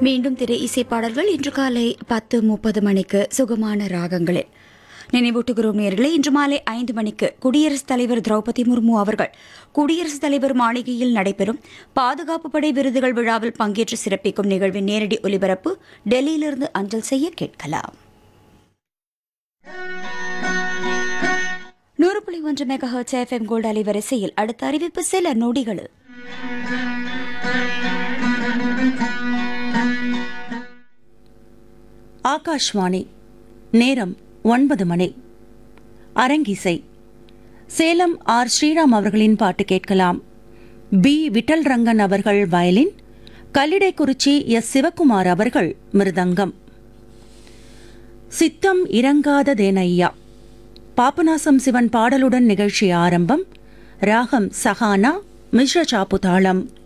மீண்டும் திரை இசை பாடல்கள் இன்று காலை பத்து முப்பது மணிக்கு சுகமான ராகங்களில் நினைவூட்டுகிறோம் நேர்களே இன்று மாலை ஐந்து மணிக்கு குடியரசுத் தலைவர் திரௌபதி முர்மு அவர்கள் குடியரசுத் தலைவர் மாளிகையில் நடைபெறும் பாதுகாப்பு படை விருதுகள் விழாவில் பங்கேற்று சிறப்பிக்கும் நிகழ்வின் நேரடி ஒலிபரப்பு டெல்லியிலிருந்து அஞ்சல் செய்ய கேட்கலாம் நூறு புள்ளி ஒன்று மெகா ஹர்ட்ஸ் எஃப்எம் கோல்டு அலைவரிசையில் அடுத்த அறிவிப்பு சில நொடிகளில் ஆகாஷ்வாணி நேரம் ஒன்பது மணி அரங்கிசை சேலம் ஆர் ஸ்ரீராம் அவர்களின் பாட்டு கேட்கலாம் பி விட்டல் ரங்கன் அவர்கள் வயலின் கல்லிடைக்குறிச்சி எஸ் சிவக்குமார் அவர்கள் மிருதங்கம் சித்தம் இறங்காததேனையா பாபநாசம் சிவன் பாடலுடன் நிகழ்ச்சி ஆரம்பம் ராகம் சஹானா மிஸ்ர சாப்பு தாளம்